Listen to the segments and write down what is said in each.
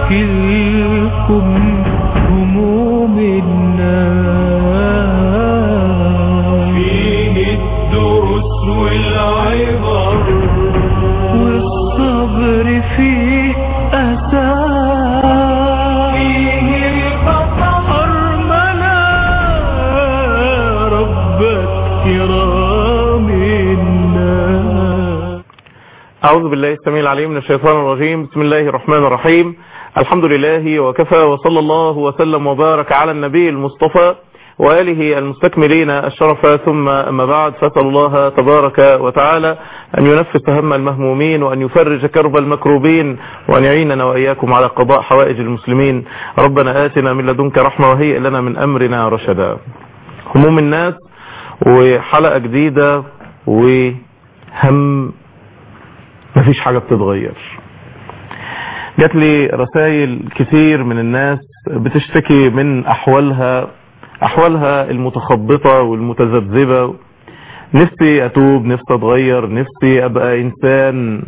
أشكي لكم هموم الناس فيه الدروس والعبر والصبر فيه أساس فيه الخطر أرمنا ربك كرام الناس أعوذ بالله السميع العليم من الشيطان الرجيم بسم الله الرحمن الرحيم الحمد لله وكفى وصلى الله وسلم وبارك على النبي المصطفى وآله المستكملين الشرف ثم أما بعد فأسأل الله تبارك وتعالى أن ينفس هم المهمومين وأن يفرج كرب المكروبين وأن يعيننا وإياكم على قضاء حوائج المسلمين ربنا آتنا من لدنك رحمة وهيئ لنا من أمرنا رشدا هموم الناس وحلقة جديدة وهم مفيش حاجة بتتغير جات لي رسائل كتير من الناس بتشتكي من احوالها احوالها المتخبطة والمتذبذبة نفسي اتوب نفسي اتغير نفسي ابقى انسان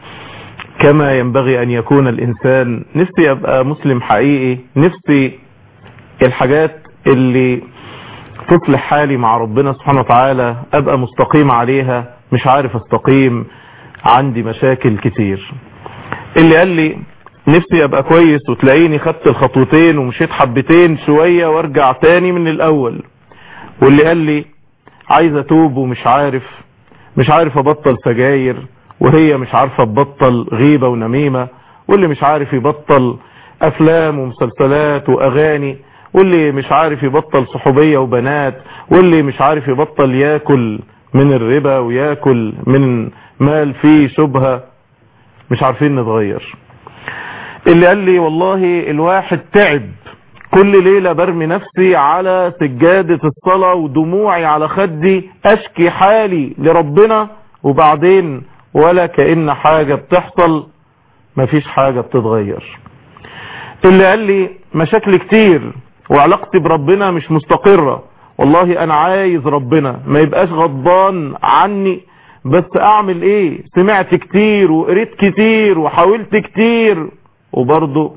كما ينبغي ان يكون الانسان نفسي ابقى مسلم حقيقي نفسي الحاجات اللي تصلح حالي مع ربنا سبحانه وتعالى ابقى مستقيم عليها مش عارف استقيم عندي مشاكل كتير اللي قال لي نفسي ابقى كويس وتلاقيني خدت الخطوتين ومشيت حبتين شوية وارجع تاني من الاول واللي قال لي عايز اتوب ومش عارف مش عارف ابطل سجاير وهي مش عارفة تبطل غيبة ونميمة واللي مش عارف يبطل افلام ومسلسلات واغاني واللي مش عارف يبطل صحوبية وبنات واللي مش عارف يبطل ياكل من الربا وياكل من مال فيه شبهة مش عارفين نتغير اللي قال لي والله الواحد تعب كل ليلة برمي نفسي على سجادة الصلاة ودموعي على خدي اشكي حالي لربنا وبعدين ولا كأن حاجة بتحصل مفيش حاجة بتتغير اللي قال لي مشاكل كتير وعلاقتي بربنا مش مستقرة والله انا عايز ربنا ما يبقاش غضبان عني بس اعمل ايه سمعت كتير وقريت كتير وحاولت كتير وبرضه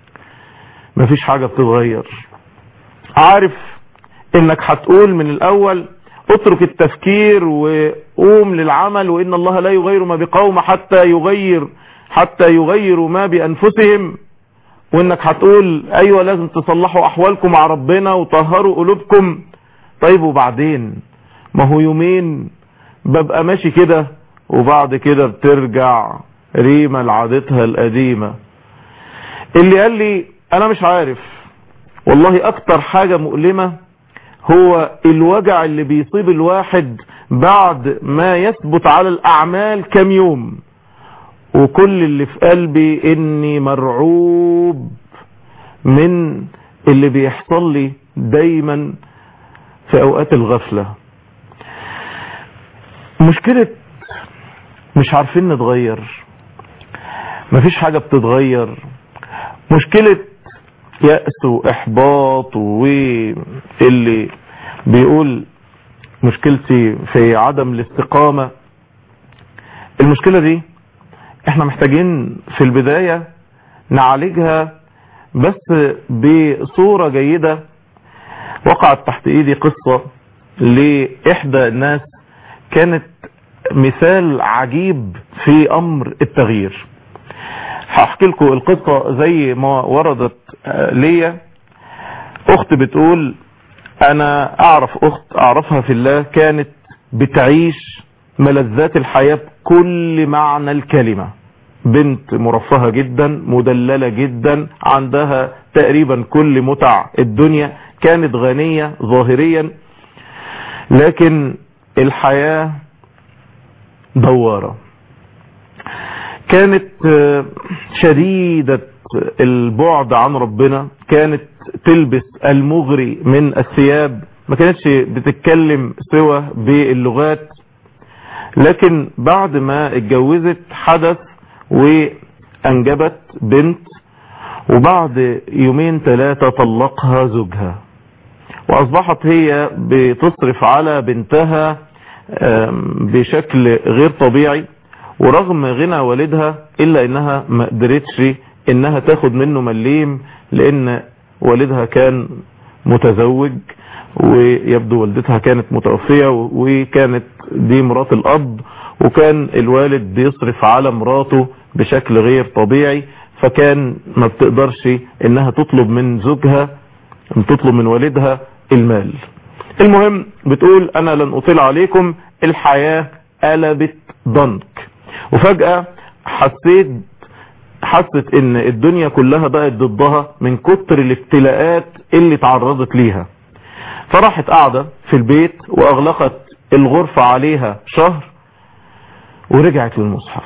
مفيش حاجة بتتغير عارف انك هتقول من الاول اترك التفكير وقوم للعمل وان الله لا يغير ما بقوم حتى يغير حتى يغيروا ما بانفسهم وانك هتقول ايوه لازم تصلحوا احوالكم مع ربنا وطهروا قلوبكم طيب وبعدين ما هو يومين ببقى ماشي كده وبعد كده بترجع ريمة لعادتها القديمة اللي قال لي انا مش عارف والله اكتر حاجة مؤلمة هو الوجع اللي بيصيب الواحد بعد ما يثبت على الاعمال كم يوم وكل اللي في قلبي اني مرعوب من اللي بيحصل لي دايما في اوقات الغفلة مشكلة مش عارفين نتغير مفيش حاجة بتتغير مشكلة يأس واحباط واللي بيقول مشكلتي في عدم الاستقامة المشكلة دي احنا محتاجين في البداية نعالجها بس بصورة جيدة وقعت تحت ايدي قصة لإحدى الناس كانت مثال عجيب في أمر التغيير هحكي لكم القصة زي ما وردت ليا أخت بتقول أنا أعرف أخت أعرفها في الله كانت بتعيش ملذات الحياة بكل معنى الكلمة بنت مرفهة جدا مدللة جدا عندها تقريبا كل متع الدنيا كانت غنية ظاهريا لكن الحياة دوارة كانت شديدة البعد عن ربنا كانت تلبس المغري من الثياب ما كانتش بتتكلم سوى باللغات لكن بعد ما اتجوزت حدث وانجبت بنت وبعد يومين ثلاثة طلقها زوجها واصبحت هي بتصرف على بنتها بشكل غير طبيعي ورغم غنى والدها الا انها ما قدرتش انها تاخد منه مليم لان والدها كان متزوج ويبدو والدتها كانت متوفية وكانت دي مرات الاب وكان الوالد بيصرف على مراته بشكل غير طبيعي فكان ما بتقدرش انها تطلب من زوجها تطلب من والدها المال المهم بتقول انا لن اطيل عليكم الحياة قلبت ضنك وفجأة حسيت حست ان الدنيا كلها بقت ضدها من كتر الابتلاءات اللي تعرضت ليها فراحت قاعدة في البيت واغلقت الغرفة عليها شهر ورجعت للمصحف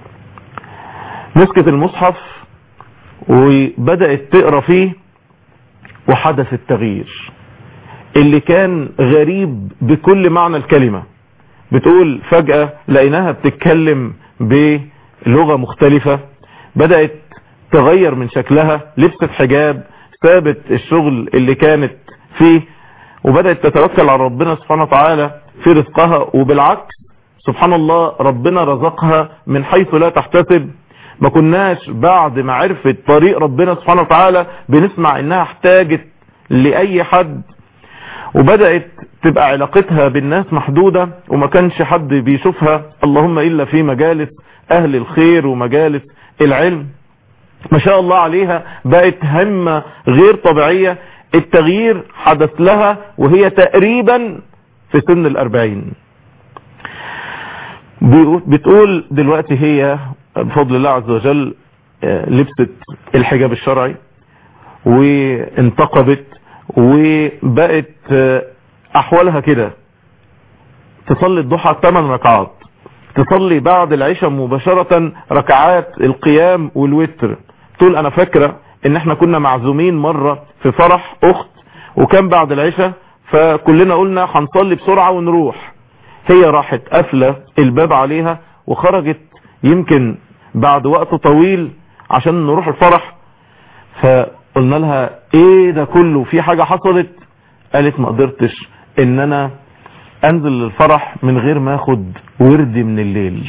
مسكت المصحف وبدأت تقرأ فيه وحدث التغيير اللي كان غريب بكل معنى الكلمة بتقول فجأة لقيناها بتتكلم بلغة مختلفة بدأت تغير من شكلها لبست حجاب سابت الشغل اللي كانت فيه وبدأت تتوكل على ربنا سبحانه وتعالى في رزقها وبالعكس سبحان الله ربنا رزقها من حيث لا تحتسب ما كناش بعد ما عرفت طريق ربنا سبحانه وتعالى بنسمع انها احتاجت لأي حد وبدأت تبقى علاقتها بالناس محدودة وما كانش حد بيشوفها اللهم إلا في مجالس أهل الخير ومجالس العلم ما شاء الله عليها بقت همة غير طبيعية التغيير حدث لها وهي تقريبا في سن الأربعين بتقول دلوقتي هي بفضل الله عز وجل لبست الحجاب الشرعي وانتقبت وبقت احوالها كده تصلي الضحى 8 ركعات تصلي بعد العشاء مباشرة ركعات القيام والوتر تقول انا فاكرة ان احنا كنا معزومين مرة في فرح اخت وكان بعد العشاء فكلنا قلنا هنصلي بسرعة ونروح هي راحت قافلة الباب عليها وخرجت يمكن بعد وقت طويل عشان نروح الفرح فقلنا لها ايه ده كله في حاجة حصلت قالت ما قدرتش ان انا انزل للفرح من غير ما اخد وردي من الليل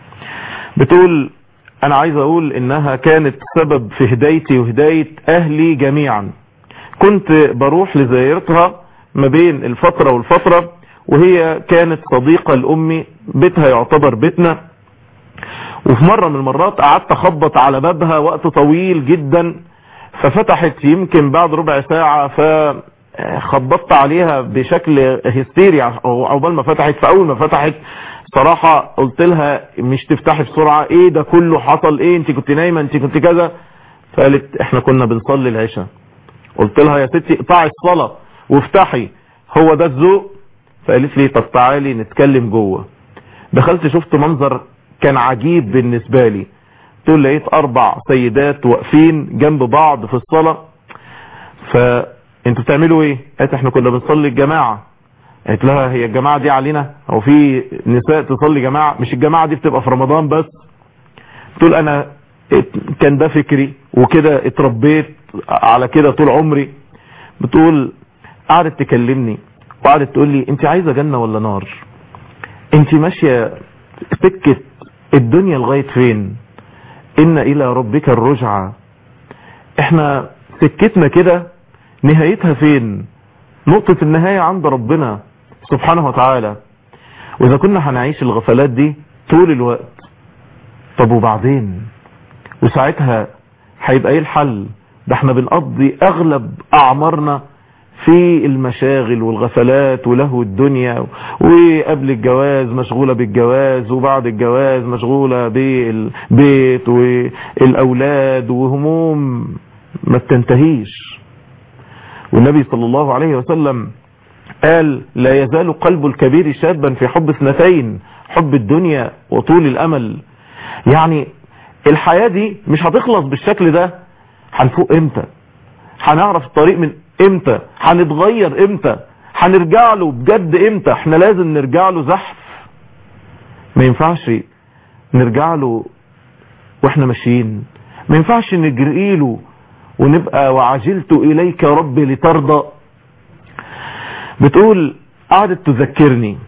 بتقول انا عايز اقول انها كانت سبب في هدايتي وهداية اهلي جميعا كنت بروح لزيارتها ما بين الفترة والفترة وهي كانت صديقة لأمي بيتها يعتبر بيتنا وفي مرة من المرات قعدت اخبط على بابها وقت طويل جدا ففتحت يمكن بعد ربع ساعة فخبطت عليها بشكل هستيري عقبال ما فتحت فاول ما فتحت صراحة قلت لها مش تفتحي بسرعة ايه ده كله حصل ايه انت كنت نايمة انت كنت كذا فقالت احنا كنا بنصلي العشاء قلت لها يا ستي اقطعي الصلاة وافتحي هو ده الذوق فقالت لي طب تعالي نتكلم جوه دخلت شفت منظر كان عجيب بالنسبة لي تقول لقيت اربع سيدات واقفين جنب بعض في الصلاة فانتوا بتعملوا ايه قالت احنا كنا بنصلي الجماعة قالت لها هي الجماعة دي علينا او في نساء تصلي جماعة مش الجماعة دي بتبقى في رمضان بس تقول انا كان ده فكري وكده اتربيت على كده طول عمري بتقول قعدت تكلمني وقعدت تقول لي انت عايزة جنة ولا نار انت ماشية سكة الدنيا لغاية فين ان الى ربك الرجعة احنا سكتنا كده نهايتها فين نقطة النهاية عند ربنا سبحانه وتعالى واذا كنا هنعيش الغفلات دي طول الوقت طب وبعدين وساعتها هيبقى ايه الحل ده احنا بنقضي اغلب اعمارنا في المشاغل والغفلات ولهو الدنيا وقبل الجواز مشغولة بالجواز وبعد الجواز مشغولة بالبيت والأولاد وهموم ما بتنتهيش والنبي صلى الله عليه وسلم قال لا يزال قلب الكبير شابا في حب اثنتين حب الدنيا وطول الأمل يعني الحياة دي مش هتخلص بالشكل ده هنفوق امتى هنعرف الطريق من امتى هنتغير امتى هنرجع له بجد امتى احنا لازم نرجع له زحف ما ينفعش نرجع له واحنا ماشيين ما ينفعش نجري له ونبقى وعجلت اليك ربي لترضى بتقول قعدت تذكرني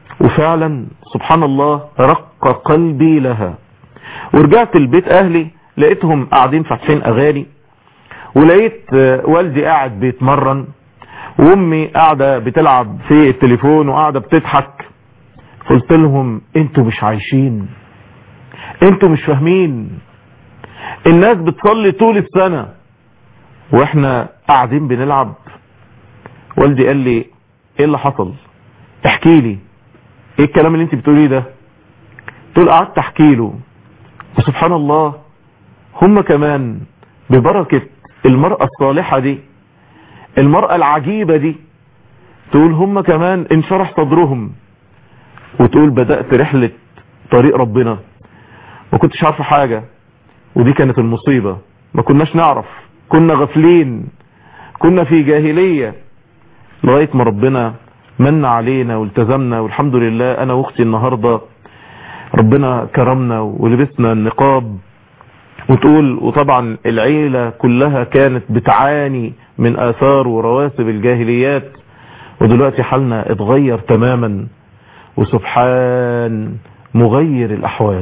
وفعلا سبحان الله رق قلبي لها ورجعت البيت اهلي لقيتهم قاعدين فاتحين اغاني ولقيت آه، والدي قاعد بيتمرن وامي قاعدة بتلعب في التليفون وقاعدة بتضحك قلت لهم انتوا مش عايشين انتوا مش فاهمين الناس بتصلي طول السنة واحنا قاعدين بنلعب والدي قال لي ايه اللي حصل احكي لي ايه الكلام اللي انت بتقوليه ده تقول قعدت احكي له وسبحان الله هم كمان ببركة المرأة الصالحة دي المرأة العجيبة دي تقول هم كمان انشرح صدرهم وتقول بدأت رحلة طريق ربنا ما كنتش عارفة حاجة ودي كانت المصيبة ما كناش نعرف كنا غفلين كنا في جاهلية لغاية ما ربنا من علينا والتزمنا والحمد لله انا واختي النهاردة ربنا كرمنا ولبسنا النقاب وتقول وطبعا العيلة كلها كانت بتعاني من آثار ورواسب الجاهليات ودلوقتي حالنا اتغير تماما وسبحان مغير الأحوال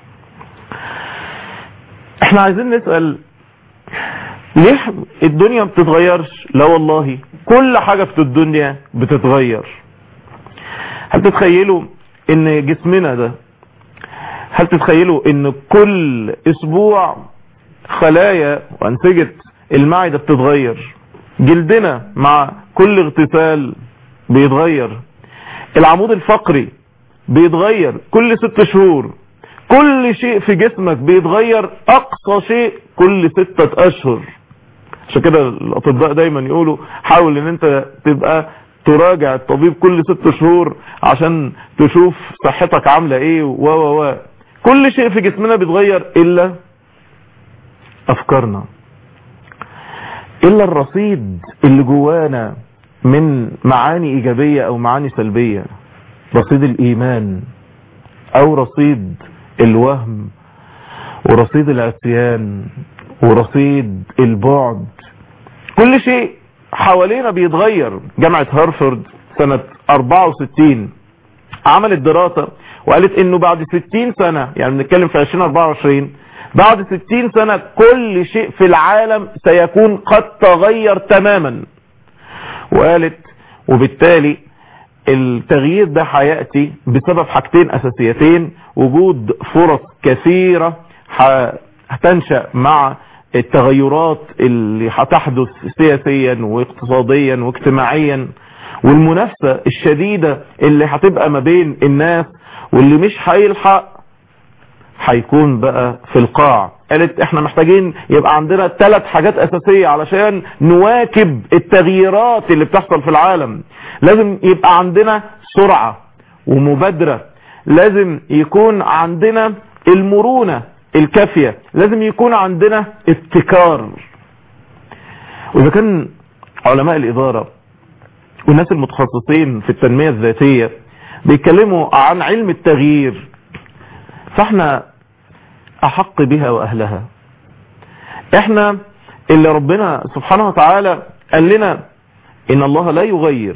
احنا عايزين نسأل ليه الدنيا بتتغيرش لا والله كل حاجة في الدنيا بتتغير هل تتخيلوا ان جسمنا ده هل تتخيلوا ان كل اسبوع خلايا وانسجة المعدة بتتغير جلدنا مع كل اغتسال بيتغير العمود الفقري بيتغير كل ست شهور كل شيء في جسمك بيتغير اقصى شيء كل ستة اشهر عشان كده الاطباء دايما يقولوا حاول ان انت تبقى تراجع الطبيب كل ست شهور عشان تشوف صحتك عاملة ايه و و و كل شيء في جسمنا بيتغير الا افكارنا الا الرصيد اللي جوانا من معاني ايجابية او معاني سلبية رصيد الايمان او رصيد الوهم ورصيد العصيان ورصيد البعد كل شيء حوالينا بيتغير جامعة هارفرد سنة 64 عملت دراسة وقالت انه بعد 60 سنة يعني بنتكلم في 2024 بعد 60 سنة كل شيء في العالم سيكون قد تغير تماما وقالت وبالتالي التغيير ده هيأتي بسبب حاجتين اساسيتين وجود فرص كثيرة هتنشأ مع التغيرات اللي هتحدث سياسيا واقتصاديا واجتماعيا والمنافسة الشديدة اللي هتبقى ما بين الناس واللي مش هيلحق هيكون بقى في القاع قالت احنا محتاجين يبقى عندنا ثلاث حاجات اساسية علشان نواكب التغييرات اللي بتحصل في العالم لازم يبقى عندنا سرعة ومبادرة لازم يكون عندنا المرونة الكافية لازم يكون عندنا ابتكار واذا كان علماء الادارة والناس المتخصصين في التنمية الذاتية بيتكلموا عن علم التغيير فاحنا احق بها واهلها احنا اللي ربنا سبحانه وتعالى قال لنا ان الله لا يغير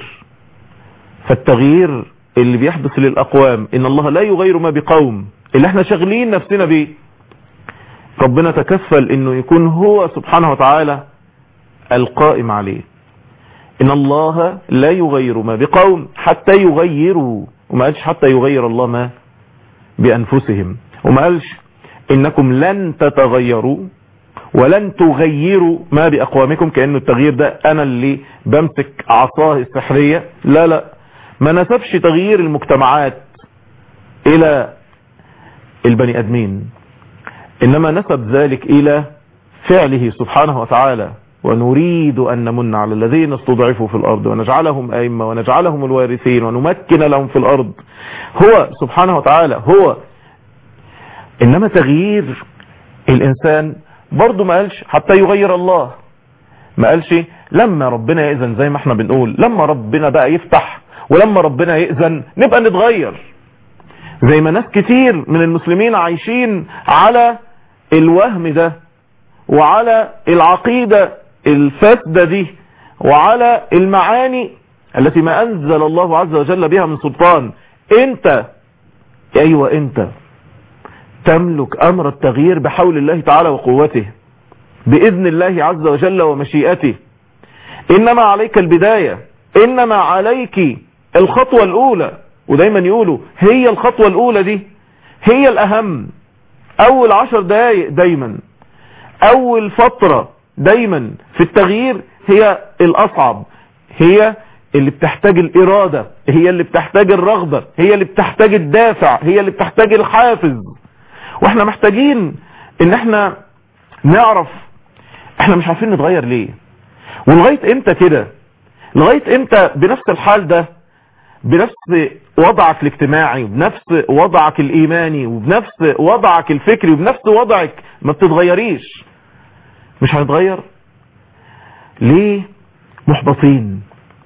فالتغيير اللي بيحدث للاقوام ان الله لا يغير ما بقوم اللي احنا شغلين نفسنا بيه ربنا تكفل انه يكون هو سبحانه وتعالى القائم عليه ان الله لا يغير ما بقوم حتى يغيروا وما قالش حتى يغير الله ما بانفسهم وما قالش انكم لن تتغيروا ولن تغيروا ما باقوامكم كانه التغيير ده انا اللي بمسك عصاه السحرية لا لا ما نسبش تغيير المجتمعات الى البني ادمين انما نسب ذلك الى فعله سبحانه وتعالى ونريد أن نمن على الذين استضعفوا في الأرض ونجعلهم أئمة ونجعلهم الوارثين ونمكن لهم في الأرض هو سبحانه وتعالى هو إنما تغيير الإنسان برضه ما قالش حتى يغير الله ما قالش لما ربنا يأذن زي ما احنا بنقول لما ربنا بقى يفتح ولما ربنا يأذن نبقى نتغير زي ما ناس كتير من المسلمين عايشين على الوهم ده وعلى العقيدة الفاسدة دي وعلى المعاني التي ما أنزل الله عز وجل بها من سلطان انت ايوه انت تملك امر التغيير بحول الله تعالى وقوته باذن الله عز وجل ومشيئته انما عليك البداية انما عليك الخطوة الاولى ودايما يقولوا هي الخطوة الاولى دي هي الاهم اول عشر دقايق دايما اول فترة دايما في التغيير هي الاصعب هي اللي بتحتاج الارادة هي اللي بتحتاج الرغبة هي اللي بتحتاج الدافع هي اللي بتحتاج الحافز واحنا محتاجين ان احنا نعرف احنا مش عارفين نتغير ليه ولغاية امتى كده لغاية امتى بنفس الحال ده بنفس وضعك الاجتماعي وبنفس وضعك الايماني وبنفس وضعك الفكري وبنفس وضعك ما بتتغيريش مش هنتغير ليه محبطين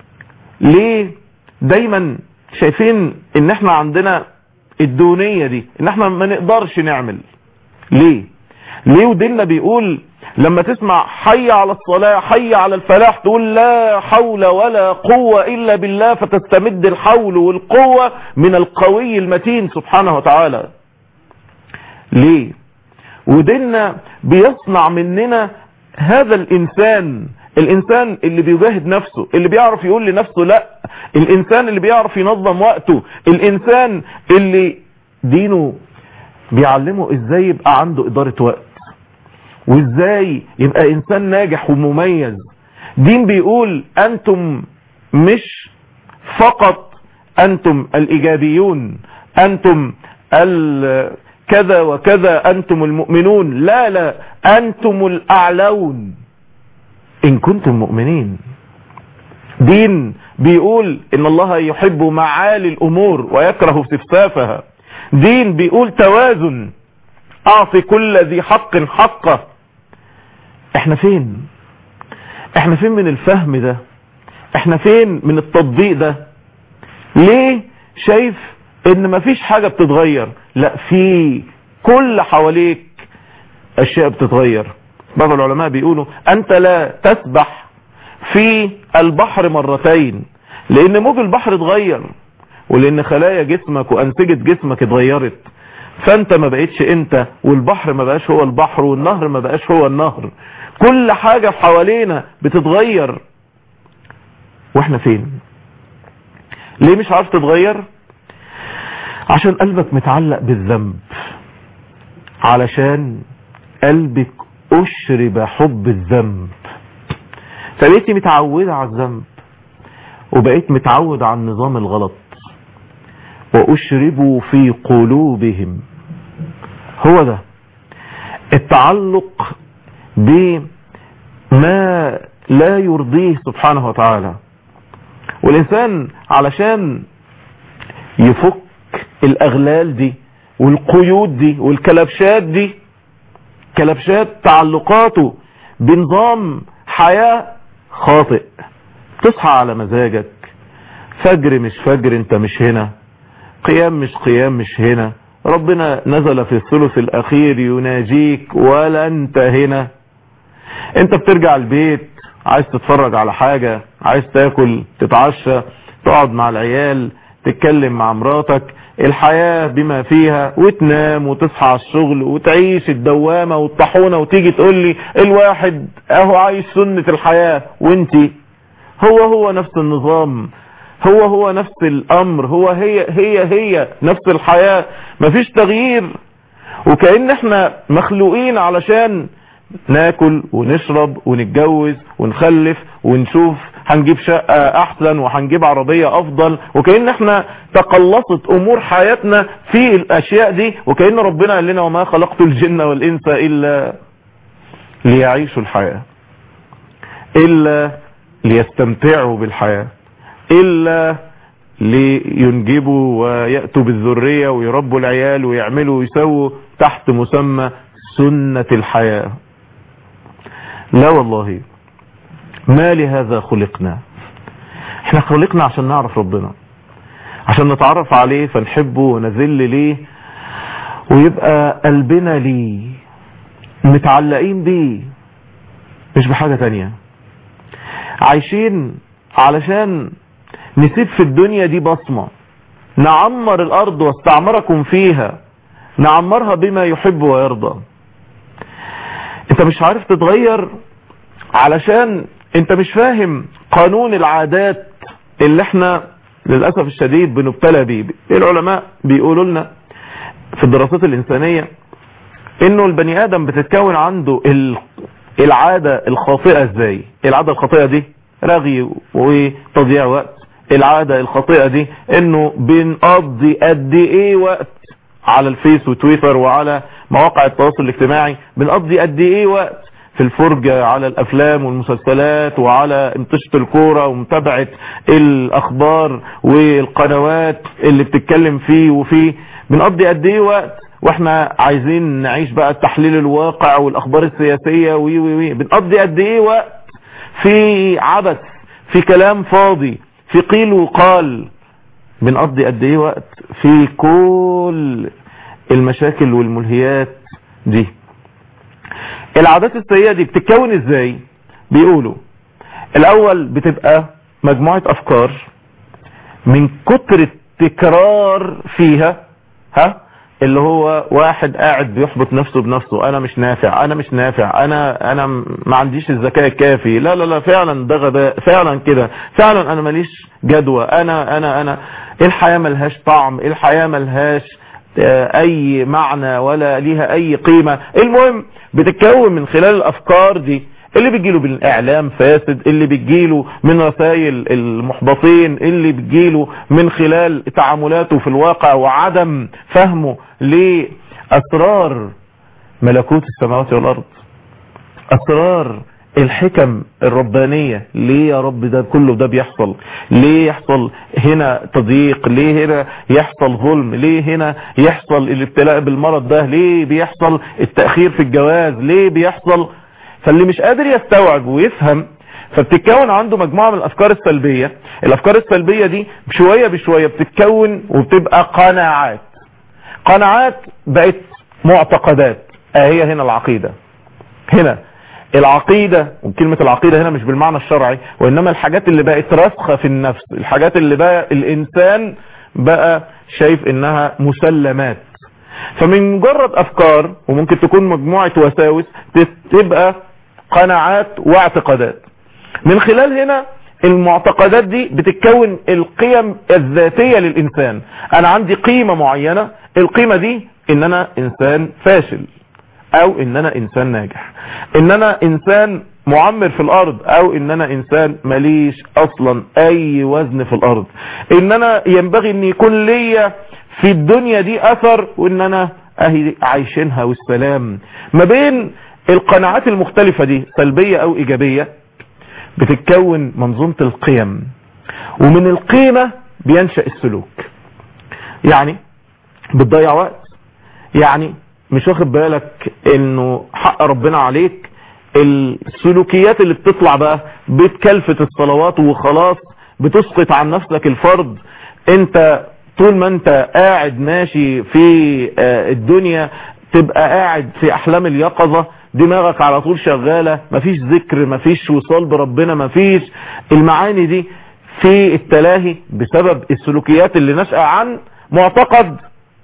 ليه دايما شايفين ان احنا عندنا الدونية دي ان احنا ما نقدرش نعمل ليه ليه وديننا بيقول لما تسمع حي على الصلاة حي على الفلاح تقول لا حول ولا قوة إلا بالله فتستمد الحول والقوة من القوي المتين سبحانه وتعالى ليه وديننا بيصنع مننا هذا الإنسان الإنسان اللي بيجاهد نفسه اللي بيعرف يقول لنفسه لا الإنسان اللي بيعرف ينظم وقته الإنسان اللي دينه بيعلمه إزاي يبقى عنده إدارة وقت وازاي يبقى انسان ناجح ومميز دين بيقول انتم مش فقط انتم الايجابيون انتم كذا وكذا انتم المؤمنون لا لا انتم الاعلون ان كنتم مؤمنين دين بيقول ان الله يحب معالي الامور ويكره سفسافها دين بيقول توازن اعطي كل ذي حق حقه احنا فين احنا فين من الفهم ده احنا فين من التطبيق ده ليه شايف ان مفيش حاجة بتتغير لا في كل حواليك اشياء بتتغير بعض العلماء بيقولوا انت لا تسبح في البحر مرتين لان موج البحر اتغير ولان خلايا جسمك وانسجة جسمك اتغيرت فانت ما بقتش انت والبحر ما بقاش هو البحر والنهر ما بقاش هو النهر كل حاجة في حوالينا بتتغير واحنا فين ليه مش عارف تتغير عشان قلبك متعلق بالذنب علشان قلبك اشرب حب الذنب فبقيتي متعودة على الذنب وبقيت متعود على النظام الغلط واشربوا في قلوبهم هو ده التعلق بما لا يرضيه سبحانه وتعالى والإنسان علشان يفك الأغلال دي والقيود دي والكلبشات دي كلبشات تعلقاته بنظام حياة خاطئ تصحى على مزاجك فجر مش فجر انت مش هنا قيام مش قيام مش هنا ربنا نزل في الثلث الأخير يناجيك ولا انت هنا انت بترجع البيت عايز تتفرج على حاجة عايز تاكل تتعشى تقعد مع العيال تتكلم مع مراتك الحياة بما فيها وتنام وتصحى على الشغل وتعيش الدوامة والطحونة وتيجي تقول لي الواحد اهو عايش سنة الحياة وانتي هو هو نفس النظام هو هو نفس الامر هو هي هي هي نفس الحياة مفيش تغيير وكأن احنا مخلوقين علشان ناكل ونشرب ونتجوز ونخلف ونشوف هنجيب شقة احسن وهنجيب عربية افضل وكأن احنا تقلصت امور حياتنا في الاشياء دي وكأن ربنا قال لنا وما خلقت الجن والانس الا ليعيشوا الحياة الا ليستمتعوا بالحياة الا لينجبوا ويأتوا بالذرية ويربوا العيال ويعملوا ويسووا تحت مسمى سنة الحياة لا والله ما لهذا خلقنا احنا خلقنا عشان نعرف ربنا عشان نتعرف عليه فنحبه ونذل ليه ويبقى قلبنا ليه متعلقين بيه مش بحاجة تانية عايشين علشان نسيب في الدنيا دي بصمة نعمر الارض واستعمركم فيها نعمرها بما يحب ويرضى انت مش عارف تتغير علشان انت مش فاهم قانون العادات اللي احنا للأسف الشديد بنبتلى بيه العلماء بيقولوا لنا في الدراسات الإنسانية انه البني ادم بتتكون عنده ال- العادة الخاطئة ازاي العادة الخاطئة دي رغي وتضييع وقت العادة الخاطئة دي انه بنقضي قد ايه وقت على الفيس وتويتر وعلى مواقع التواصل الاجتماعي بنقضي قد ايه وقت في الفرجة على الافلام والمسلسلات وعلى انتشة الكورة ومتابعة الاخبار والقنوات اللي بتتكلم فيه وفيه بنقضي قد ايه وقت واحنا عايزين نعيش بقى تحليل الواقع والاخبار السياسية وي وي وي بنقضي قد ايه وقت في عبث في كلام فاضي في قيل وقال بنقضي قد ايه وقت في كل المشاكل والملهيات دي العادات السيئة دي بتتكون ازاي بيقولوا الاول بتبقى مجموعة افكار من كتر التكرار فيها ها اللي هو واحد قاعد بيحبط نفسه بنفسه انا مش نافع انا مش نافع انا انا ما عنديش الذكاء الكافي لا لا لا فعلا ده غباء فعلا كده فعلا انا ماليش جدوى انا انا انا الحياة ملهاش طعم الحياة ملهاش آه، اي معنى ولا ليها اي قيمة المهم بتتكون من خلال الافكار دي اللي بيجيله بالاعلام فاسد اللي بيجيله من رسائل المحبطين اللي بيجيله من خلال تعاملاته في الواقع وعدم فهمه لاسرار ملكوت السماوات والارض اسرار الحكم الربانية ليه يا رب ده كله ده بيحصل ليه يحصل هنا تضييق ليه هنا يحصل ظلم ليه هنا يحصل الابتلاء بالمرض ده ليه بيحصل التأخير في الجواز ليه بيحصل فاللي مش قادر يستوعب ويفهم فبتتكون عنده مجموعة من الافكار السلبية الافكار السلبية دي شوية بشوية بتتكون وبتبقى قناعات قناعات بقت معتقدات اهي هنا العقيدة هنا العقيدة وكلمة العقيدة هنا مش بالمعنى الشرعي وإنما الحاجات اللي بقت راسخة في النفس الحاجات اللي بقى الإنسان بقى شايف إنها مسلمات فمن مجرد أفكار وممكن تكون مجموعة وساوس تبقى قناعات واعتقادات من خلال هنا المعتقدات دي بتتكون القيم الذاتية للإنسان أنا عندي قيمة معينة القيمة دي إن أنا إنسان فاشل او ان انا انسان ناجح ان انا انسان معمر في الارض او ان انا انسان ماليش اصلا اي وزن في الارض ان انا ينبغي ان يكون ليا في الدنيا دي اثر وان انا اهي عايشينها والسلام ما بين القناعات المختلفة دي سلبية او ايجابية بتتكون منظومة القيم ومن القيمة بينشأ السلوك يعني بتضيع وقت يعني مش واخد بالك انه حق ربنا عليك السلوكيات اللي بتطلع بقى بتكلفة الصلوات وخلاص بتسقط عن نفسك الفرض انت طول ما انت قاعد ماشي في الدنيا تبقى قاعد في احلام اليقظة دماغك على طول شغالة مفيش ذكر مفيش وصال بربنا مفيش المعاني دي في التلاهي بسبب السلوكيات اللي نشأ عن معتقد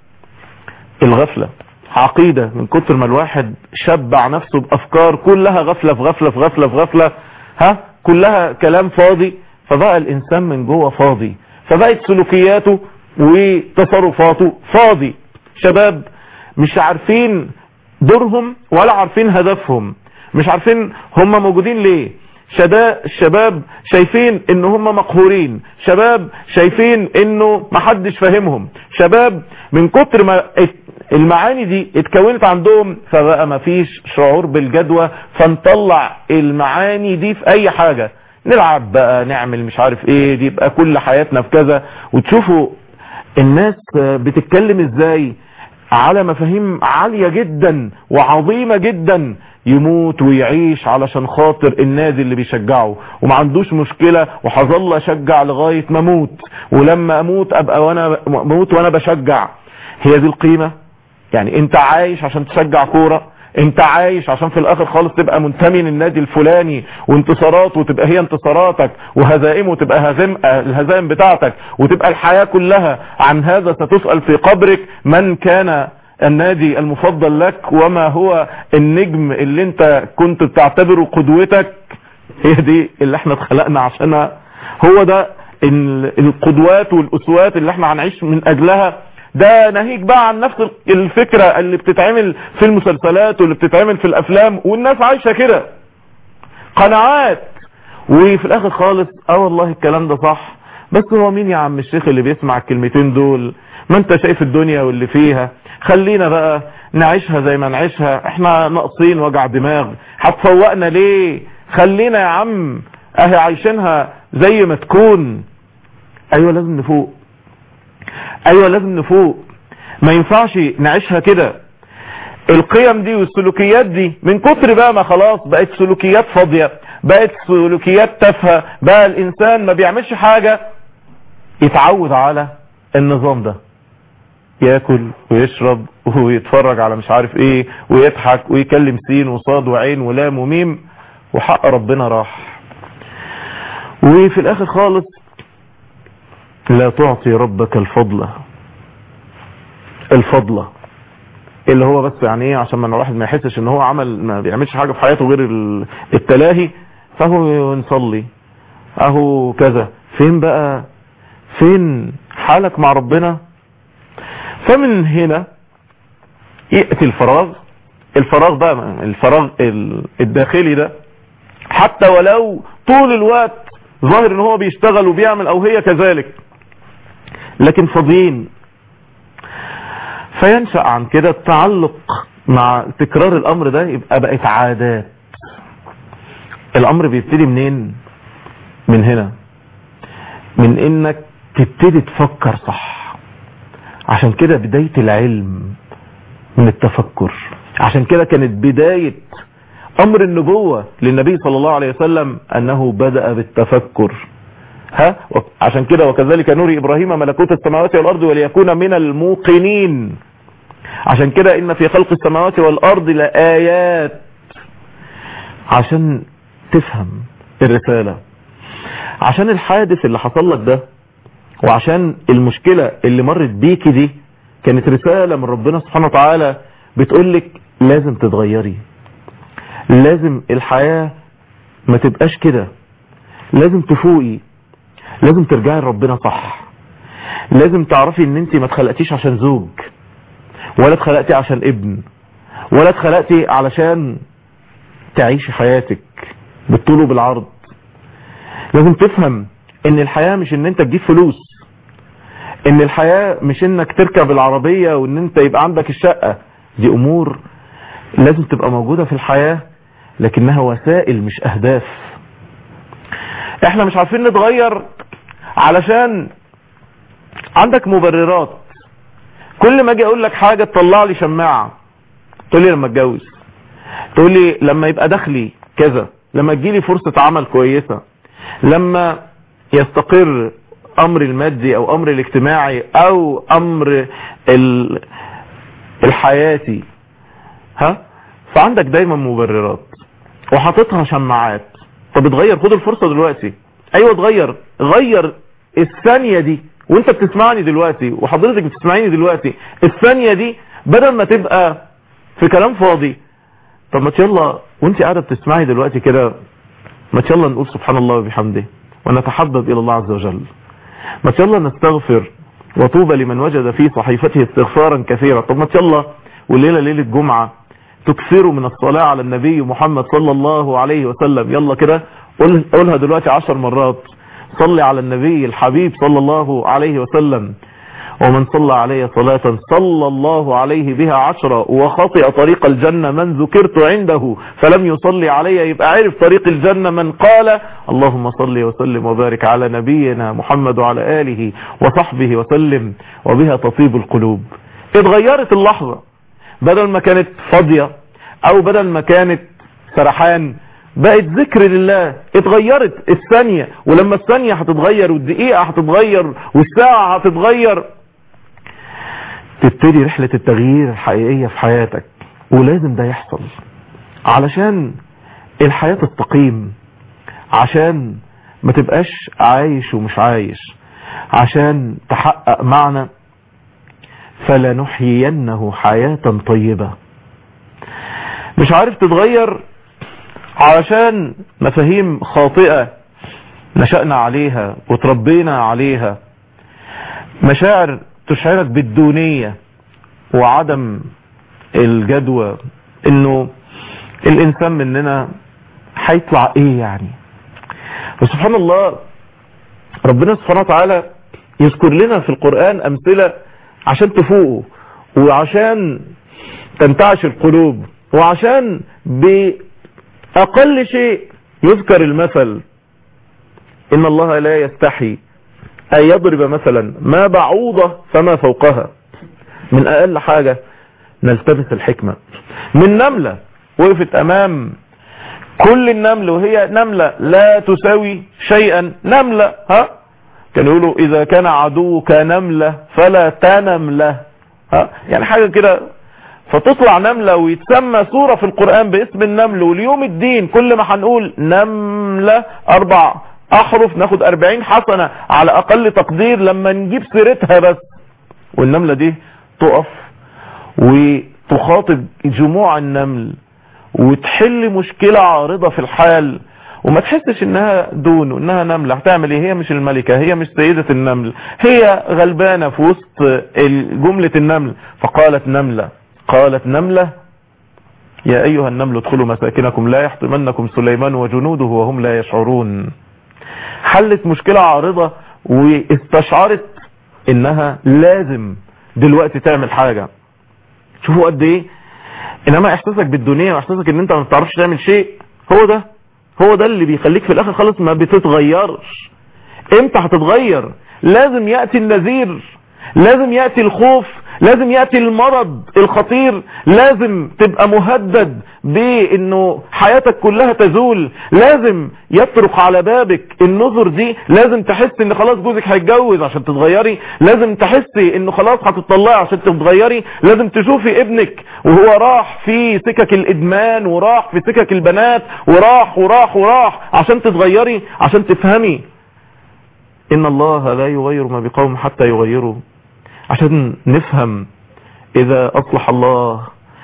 الغفلة عقيدة من كتر ما الواحد شبع نفسه بأفكار كلها غفلة في غفلة في غفلة في غفلة ها كلها كلام فاضي فبقى الإنسان من جوه فاضي فبقت سلوكياته وتصرفاته فاضي شباب مش عارفين دورهم ولا عارفين هدفهم مش عارفين هم موجودين ليه شباب الشباب شايفين ان هم مقهورين شباب شايفين انه محدش فاهمهم شباب من كتر ما المعاني دي اتكونت عندهم فبقى مفيش شعور بالجدوى فنطلع المعاني دي في اي حاجة نلعب بقى نعمل مش عارف ايه دي يبقى كل حياتنا في كذا وتشوفوا الناس بتتكلم ازاي على مفاهيم عالية جدا وعظيمة جدا يموت ويعيش علشان خاطر النادي اللي بيشجعه وما عندوش مشكلة وحظل اشجع لغاية ما اموت ولما اموت ابقى وانا اموت وانا بشجع هي دي القيمة يعني انت عايش عشان تشجع كورة انت عايش عشان في الاخر خالص تبقى منتمي للنادي الفلاني وانتصاراته تبقى هي انتصاراتك وهزائمه تبقى هزم الهزائم بتاعتك وتبقى الحياة كلها عن هذا ستسأل في قبرك من كان النادي المفضل لك وما هو النجم اللي انت كنت بتعتبره قدوتك هي دي اللي احنا اتخلقنا عشانها هو ده ال- القدوات والاسوات اللي احنا هنعيش من اجلها ده ناهيك بقى عن نفس الفكرة اللي بتتعمل في المسلسلات واللي بتتعمل في الافلام والناس عايشة كده قناعات وفي الاخر خالص اه والله الكلام ده صح بس هو مين يا عم الشيخ اللي بيسمع الكلمتين دول ما انت شايف الدنيا واللي فيها خلينا بقى نعيشها زي ما نعيشها احنا ناقصين وجع دماغ هتفوقنا ليه خلينا يا عم اهي عايشينها زي ما تكون ايوه لازم نفوق ايوه لازم نفوق ما ينفعش نعيشها كده القيم دي والسلوكيات دي من كتر بقى ما خلاص بقت سلوكيات فاضية بقت سلوكيات تافهة بقى الانسان ما بيعملش حاجة يتعود على النظام ده ياكل ويشرب ويتفرج على مش عارف ايه ويضحك ويكلم سين وصاد وعين ولام وميم وحق ربنا راح وفي الاخر خالص لا تعطي ربك الفضل الفضلة اللي هو بس يعني ايه عشان ما الواحد ما يحسش ان هو عمل ما بيعملش حاجة في حياته غير ال- التلاهي فهو نصلي اهو كذا فين بقى فين حالك مع ربنا فمن هنا يأتي الفراغ الفراغ بقى الفراغ ال- الداخلي ده حتى ولو طول الوقت ظاهر ان هو بيشتغل وبيعمل او هي كذلك لكن فاضيين فينشأ عن كده التعلق مع تكرار الامر ده يبقى بقت عادات الامر بيبتدي منين من هنا من انك تبتدي تفكر صح عشان كده بداية العلم من التفكر عشان كده كانت بداية امر النبوة للنبي صلى الله عليه وسلم انه بدأ بالتفكر ها عشان كده وكذلك نوري ابراهيم ملكوت السماوات والارض وليكون من الموقنين عشان كده ان في خلق السماوات والارض لآيات عشان تفهم الرسالة عشان الحادث اللي حصل لك ده وعشان المشكلة اللي مرت بيكي دي كانت رسالة من ربنا سبحانه وتعالى بتقولك لازم تتغيري لازم الحياة ما تبقاش كده لازم تفوقي لازم ترجعي لربنا صح لازم تعرفي ان انت ما اتخلقتيش عشان زوج ولا اتخلقتي عشان ابن ولا اتخلقتي علشان تعيشي حياتك بالطول وبالعرض لازم تفهم ان الحياة مش ان انت تجيب فلوس ان الحياة مش انك تركب العربية وان انت يبقى عندك الشقة دي امور لازم تبقى موجودة في الحياة لكنها وسائل مش اهداف احنا مش عارفين نتغير علشان عندك مبررات كل ما اجي اقول لك حاجة تطلع لي شماعة تقول لي لما اتجوز تقول لي لما يبقى دخلي كذا لما تجيلي فرصة عمل كويسة لما يستقر امر المادي او امر الاجتماعي او امر ال- الحياتي ها فعندك دايما مبررات وحاططها شماعات طب اتغير خد الفرصة دلوقتي ايوه اتغير غير الثانية دي وانت بتسمعني دلوقتي وحضرتك بتسمعيني دلوقتي الثانية دي بدل ما تبقى في كلام فاضي طب ما يلا وانت قاعدة بتسمعي دلوقتي كده ما يلا نقول سبحان الله وبحمده ونتحبب الى الله عز وجل ما يلا نستغفر وطوبى لمن وجد في صحيفته استغفارا كثيرا طب ما يلا والليلة ليلة جمعة تكثروا من الصلاة على النبي محمد صلى الله عليه وسلم يلا كده قول- قولها دلوقتي عشر مرات صلي على النبي الحبيب صلى الله عليه وسلم ومن صلى عليه صلاة صلى الله عليه بها عشرة وخطئ طريق الجنة من ذكرت عنده فلم يصلي علي يبقى عرف طريق الجنة من قال اللهم صل وسلم وبارك على نبينا محمد وعلى آله وصحبه وسلم وبها تطيب القلوب اتغيرت اللحظة بدل ما كانت فاضية او بدل ما كانت سرحان بقت ذكر لله اتغيرت الثانية ولما الثانية هتتغير والدقيقة هتتغير والساعة هتتغير تبتدي رحلة التغيير الحقيقية في حياتك ولازم ده يحصل علشان الحياة تستقيم عشان ما تبقاش عايش ومش عايش عشان تحقق معنى فلنحيينه حياة طيبة مش عارف تتغير علشان مفاهيم خاطئة نشأنا عليها وتربينا عليها مشاعر تشعرك بالدونية وعدم الجدوى انه الانسان مننا هيطلع ايه يعني وسبحان الله ربنا سبحانه وتعالى يذكر لنا في القرآن امثلة عشان تفوقوا وعشان تنتعش القلوب وعشان بأقل شيء يذكر المثل إن الله لا يستحي أن يضرب مثلا ما بعوضة فما فوقها من أقل حاجة نلتمس الحكمة من نملة وقفت أمام كل النمل وهي نملة لا تساوي شيئا نملة ها كان يقولوا إذا كان عدوك نملة فلا تنملة ها يعني حاجة كده فتطلع نملة ويتسمى سورة في القرآن باسم النمل واليوم الدين كل ما هنقول نملة أربع أحرف ناخد أربعين حسنة على أقل تقدير لما نجيب سيرتها بس والنملة دي تقف وتخاطب جموع النمل وتحل مشكلة عارضة في الحال وما تحسش انها دون وانها نملة هتعمل ايه هي مش الملكة هي مش سيدة النمل هي غلبانة في وسط جملة النمل فقالت نملة قالت نملة يا ايها النمل ادخلوا مساكنكم لا يحطمنكم سليمان وجنوده وهم لا يشعرون حلت مشكلة عارضة واستشعرت انها لازم دلوقتي تعمل حاجة شوفوا قد ايه انما احساسك بالدنيا واحساسك ان انت ما بتعرفش تعمل شيء هو ده هو ده اللي بيخليك في الاخر خالص ما بتتغيرش امتى هتتغير لازم يأتي النذير لازم يأتي الخوف لازم يأتي المرض الخطير لازم تبقى مهدد بانه حياتك كلها تزول لازم يطرق على بابك النظر دي لازم تحس ان خلاص جوزك هيتجوز عشان تتغيري لازم تحسي انه خلاص هتطلعي عشان تتغيري لازم تشوفي ابنك وهو راح في سكك الادمان وراح في سكك البنات وراح وراح وراح عشان تتغيري عشان تفهمي ان الله لا يغير ما بقوم حتى يغيروا عشان نفهم اذا اصلح الله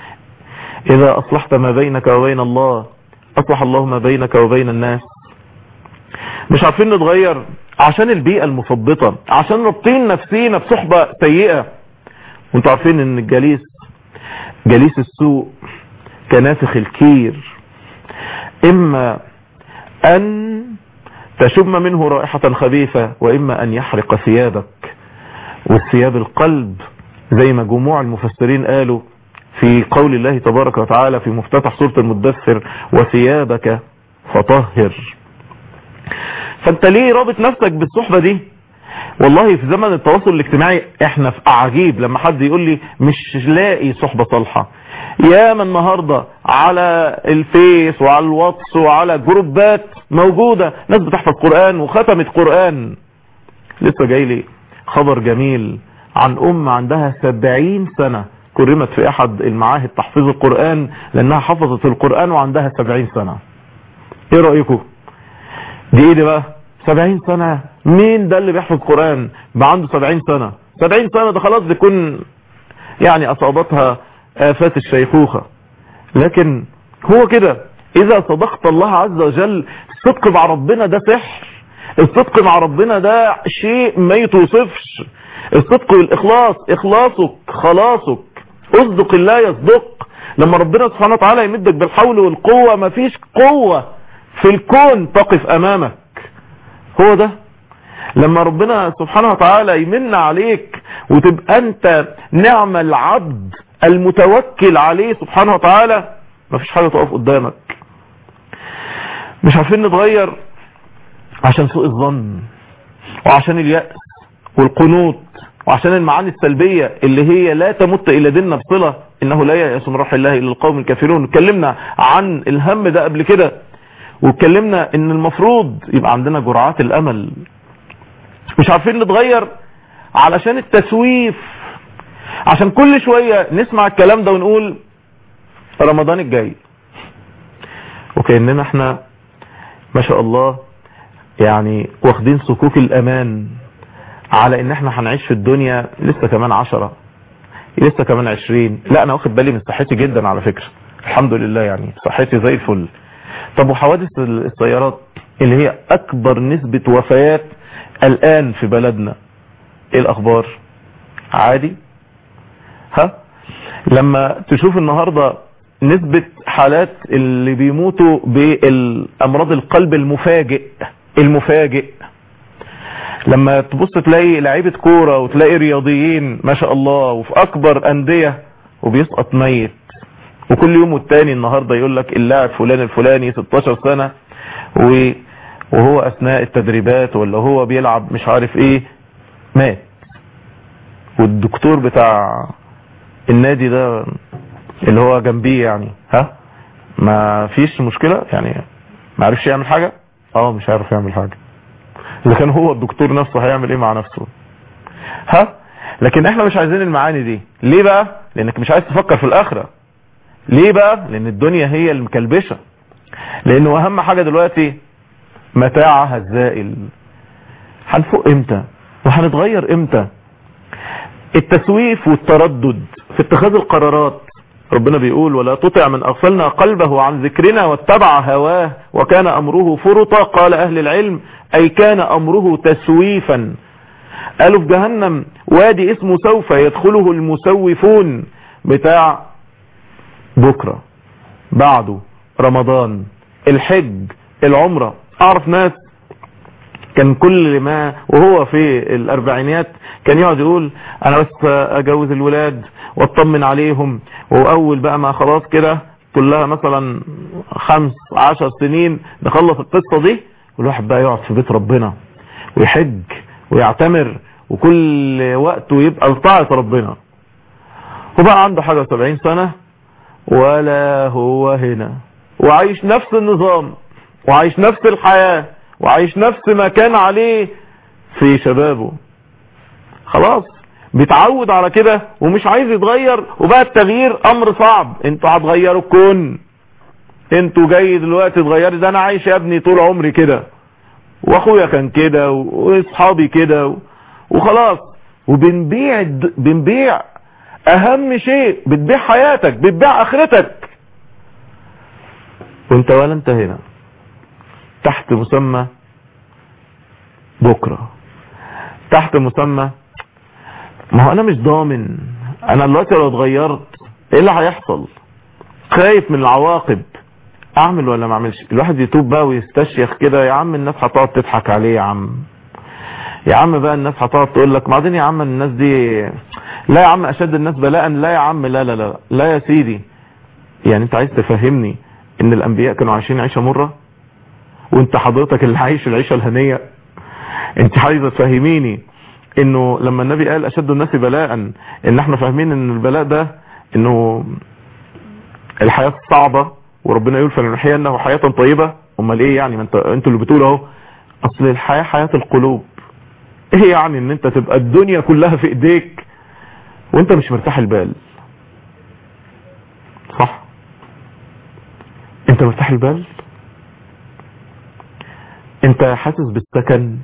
اذا اصلحت ما بينك وبين الله اصلح الله ما بينك وبين الناس مش عارفين نتغير عشان البيئة المثبطة عشان ربطين نفسينا بصحبة سيئة وانتوا عارفين ان الجليس جليس السوء كنافخ الكير اما ان تشم منه رائحة خبيثة واما ان يحرق ثيابك والثياب القلب زي ما جموع المفسرين قالوا في قول الله تبارك وتعالى في مفتتح سورة المدثر وثيابك فطهر فانت ليه رابط نفسك بالصحبة دي والله في زمن التواصل الاجتماعي احنا في اعجيب لما حد يقول لي مش لاقي صحبة صالحة ياما النهاردة على الفيس وعلى الواتس وعلى جروبات موجودة ناس بتحفظ قرآن وختمت قرآن لسه جاي لي خبر جميل عن ام عندها سبعين سنة كرمت في احد المعاهد تحفيظ القرآن لانها حفظت القرآن وعندها سبعين سنة ايه رأيكم دي ايه دي بقى سبعين سنة مين ده اللي بيحفظ قرآن بقى عنده سبعين سنة سبعين سنة ده خلاص بيكون يعني اصابتها افات الشيخوخة لكن هو كده اذا صدقت الله عز وجل الصدق مع ربنا ده سحر الصدق مع ربنا ده شيء ما يتوصفش الصدق والاخلاص اخلاصك خلاصك اصدق الله يصدق لما ربنا سبحانه وتعالى يمدك بالحول والقوة مفيش قوة في الكون تقف امامك هو ده لما ربنا سبحانه وتعالى يمن عليك وتبقى انت نعم العبد المتوكل عليه سبحانه وتعالى مفيش حاجة تقف قدامك مش عارفين نتغير عشان سوء الظن وعشان اليأس والقنوط وعشان المعاني السلبية اللي هي لا تمت الى ديننا بصلة انه لا يأس من روح الله الا القوم الكافرون اتكلمنا عن الهم ده قبل كده واتكلمنا ان المفروض يبقى عندنا جرعات الامل مش عارفين نتغير علشان التسويف عشان كل شوية نسمع الكلام ده ونقول رمضان الجاي وكأننا احنا ما شاء الله يعني واخدين صكوك الامان على ان احنا هنعيش في الدنيا لسه كمان عشرة لسه كمان عشرين لا انا واخد بالي من صحتي جدا على فكرة الحمد لله يعني صحتي زي الفل طب وحوادث السيارات اللي هي اكبر نسبة وفيات الان في بلدنا ايه الاخبار عادي ها لما تشوف النهاردة نسبة حالات اللي بيموتوا بالامراض القلب المفاجئ المفاجئ لما تبص تلاقي لعيبة كورة وتلاقي رياضيين ما شاء الله وفي اكبر اندية وبيسقط ميت وكل يوم والتاني النهاردة يقول لك اللاعب فلان الفلاني 16 سنة و- وهو اثناء التدريبات ولا هو بيلعب مش عارف ايه مات والدكتور بتاع النادي ده اللي هو جنبيه يعني ها ما فيش مشكلة يعني ما عرفش يعمل حاجة اه مش عارف يعمل حاجة اذا كان هو الدكتور نفسه هيعمل ايه مع نفسه ها لكن احنا مش عايزين المعاني دي ليه بقى لانك مش عايز تفكر في الاخرة ليه بقى لان الدنيا هي المكلبشة لانه اهم حاجة دلوقتي متاعها الزائل هنفوق امتى وهنتغير امتى التسويف والتردد في اتخاذ القرارات ربنا بيقول ولا تطع من أغفلنا قلبه عن ذكرنا واتبع هواه وكان أمره فرطا قال أهل العلم أي كان أمره تسويفا قالوا في جهنم وادي اسمه سوف يدخله المسوفون بتاع بكرة بعده رمضان الحج العمرة أعرف ناس كان كل ما وهو في الاربعينيات كان يقعد يقول انا بس اجوز الولاد واطمن عليهم واول بقى ما خلاص كده كلها مثلا خمس عشر سنين نخلص القصة دي والواحد بقى يقعد في بيت ربنا ويحج ويعتمر وكل وقته يبقى لطاعة ربنا وبقى عنده حاجة سبعين سنة ولا هو هنا وعايش نفس النظام وعايش نفس الحياة وعايش نفس ما كان عليه في شبابه خلاص بيتعود على كده ومش عايز يتغير وبقى التغيير امر صعب انتوا هتغيروا الكون انتوا جاي دلوقتي تغيري ده انا عايش يا ابني طول عمري كده واخويا كان كده واصحابي كده و- وخلاص وبنبيع الد- بنبيع اهم شيء بتبيع حياتك بتبيع اخرتك وانت ولا انت هنا تحت مسمى بكرة تحت مسمى ما هو انا مش ضامن انا دلوقتي لو اتغيرت ايه اللي هيحصل خايف من العواقب اعمل ولا ما اعملش الواحد يتوب بقى ويستشيخ كده يا عم الناس هتقعد تضحك عليه يا عم يا عم بقى الناس هتقعد تقول لك بعدين يا عم الناس دي لا يا عم اشد الناس بلاء لا يا عم لا لا لا لا يا سيدي يعني انت عايز تفهمني ان الانبياء كانوا عايشين عيشه مره وانت حضرتك اللي عايش العيشه الهنيه انت عايزه تفهميني انه لما النبي قال اشد الناس بلاء ان احنا فاهمين ان البلاء ده انه الحياه صعبه وربنا يقول فلنحيينه حياه طيبه امال ايه يعني ما انت انتوا اللي بتقولوا اهو اصل الحياه حياه القلوب ايه يعني ان انت تبقى الدنيا كلها في ايديك وانت مش مرتاح البال صح انت مرتاح البال انت حاسس بالسكن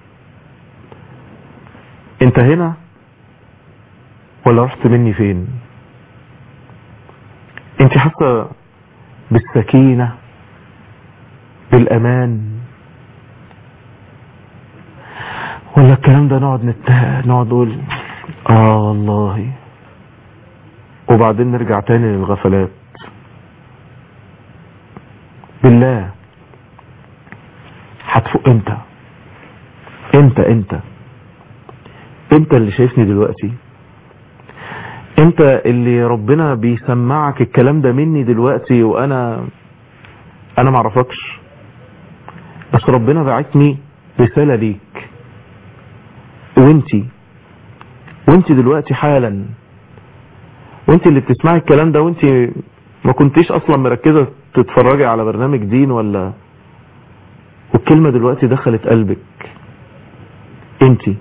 انت هنا ولا رحت مني فين انت حاسه بالسكينه بالامان ولا الكلام ده نقعد نت... نقعد نقول اه والله وبعدين نرجع تاني للغفلات بالله هتفوق امتى انت انت انت اللي شايفني دلوقتي انت اللي ربنا بيسمعك الكلام ده مني دلوقتي وانا انا معرفكش بس ربنا بعتني رسالة ليك وانتي وانتي دلوقتي حالا وانتي اللي بتسمعي الكلام ده وانتي ما كنتيش اصلا مركزة تتفرجي على برنامج دين ولا والكلمة دلوقتي دخلت قلبك انتي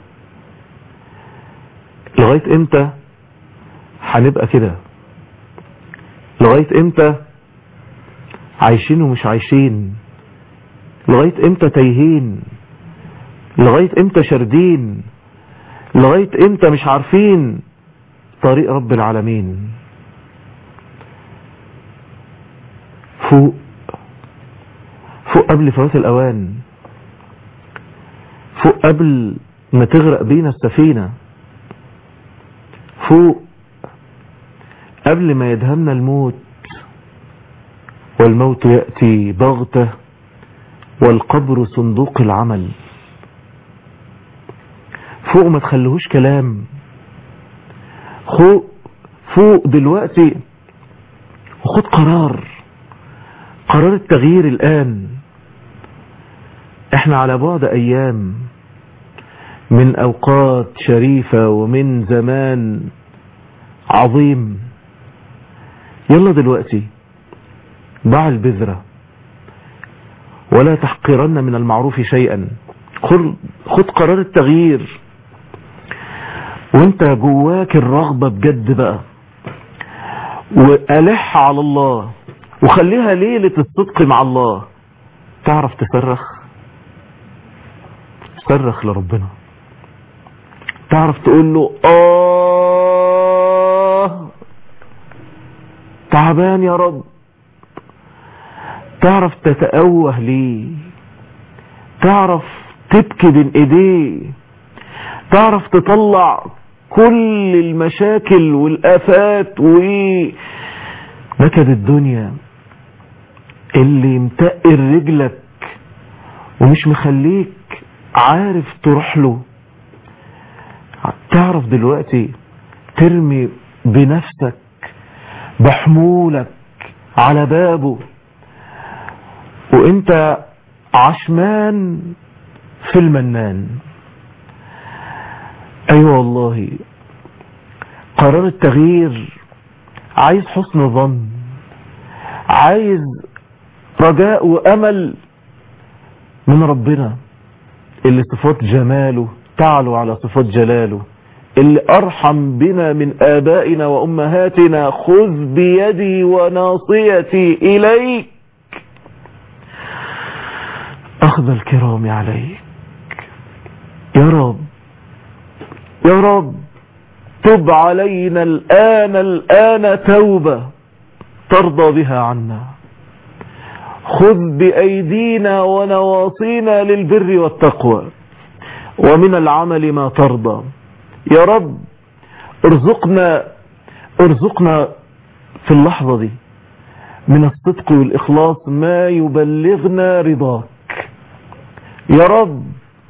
لغاية امتى هنبقى كده لغاية امتى عايشين ومش عايشين لغاية امتى تايهين لغاية امتى شاردين لغاية امتى مش عارفين طريق رب العالمين فوق فوق قبل فوات الأوان فوق قبل ما تغرق بينا السفينة فوق قبل ما يدهمنا الموت والموت يأتي بغتة والقبر صندوق العمل فوق ما تخليهوش كلام فوق فوق دلوقتي وخد قرار قرار التغيير الآن احنا على بعد ايام من اوقات شريفة ومن زمان عظيم يلا دلوقتي ضع البذرة ولا تحقرن من المعروف شيئا خد خد قرار التغيير وانت جواك الرغبة بجد بقى وألح على الله وخليها ليلة الصدق مع الله تعرف تصرخ صرخ لربنا تعرف تقول له آه تعبان يا رب تعرف تتأوه ليه تعرف تبكي بين ايديه تعرف تطلع كل المشاكل والآفات ونكد الدنيا اللي متقل رجلك ومش مخليك عارف تروح له تعرف دلوقتي ترمي بنفسك بحمولك على بابه وانت عشمان في المنان ايوه والله قرار التغيير عايز حسن ظن عايز رجاء وامل من ربنا اللي صفات جماله تعلو على صفات جلاله اللي ارحم بنا من ابائنا وامهاتنا خذ بيدي وناصيتي اليك اخذ الكرام عليك يا رب يا رب تب علينا الآن الآن توبة ترضى بها عنا خذ بأيدينا ونواصينا للبر والتقوى ومن العمل ما ترضى يا رب ارزقنا ارزقنا في اللحظة دي من الصدق والإخلاص ما يبلغنا رضاك يا رب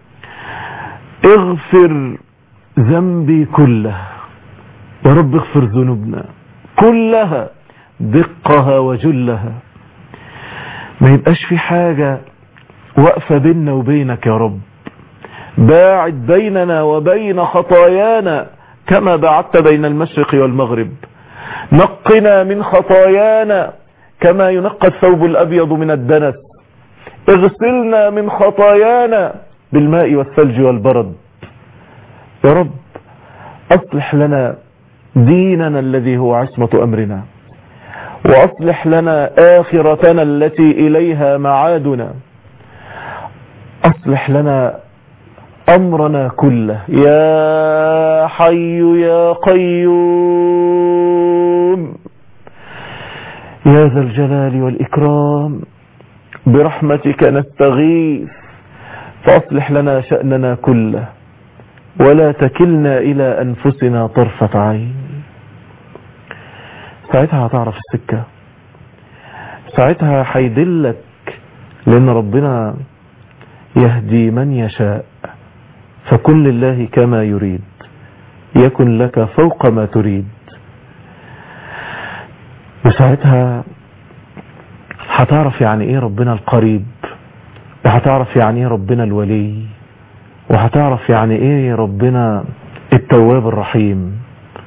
اغفر ذنبي كله يا رب اغفر ذنوبنا كلها دقها وجلها ما يبقاش في حاجة واقفة بيننا وبينك يا رب باعد بيننا وبين خطايانا كما بعدت بين المشرق والمغرب نقنا من خطايانا كما ينقى الثوب الأبيض من الدنس اغسلنا من خطايانا بالماء والثلج والبرد يا رب أصلح لنا ديننا الذي هو عصمة أمرنا وأصلح لنا آخرتنا التي إليها معادنا أصلح لنا أمرنا كله يا حي يا قيوم يا ذا الجلال والإكرام برحمتك نستغيث فأصلح لنا شأننا كله ولا تكلنا إلى أنفسنا طرفة عين ساعتها هتعرف السكة ساعتها هيدلك لأن ربنا يهدي من يشاء فكن لله كما يريد يكن لك فوق ما تريد وساعتها هتعرف يعني ايه ربنا القريب وهتعرف يعني ايه ربنا الولي وهتعرف يعني ايه ربنا التواب الرحيم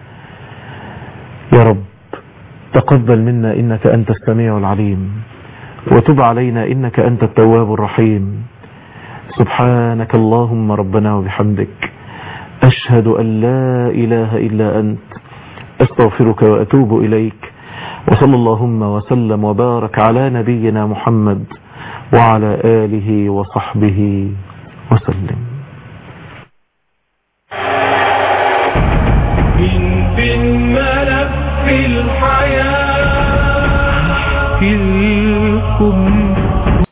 يا رب تقبل منا انك انت السميع العليم وتب علينا انك انت التواب الرحيم سبحانك اللهم ربنا وبحمدك اشهد ان لا اله الا انت استغفرك واتوب اليك وصلى اللهم وسلم وبارك على نبينا محمد وعلى اله وصحبه وسلم من في الحياة تلكم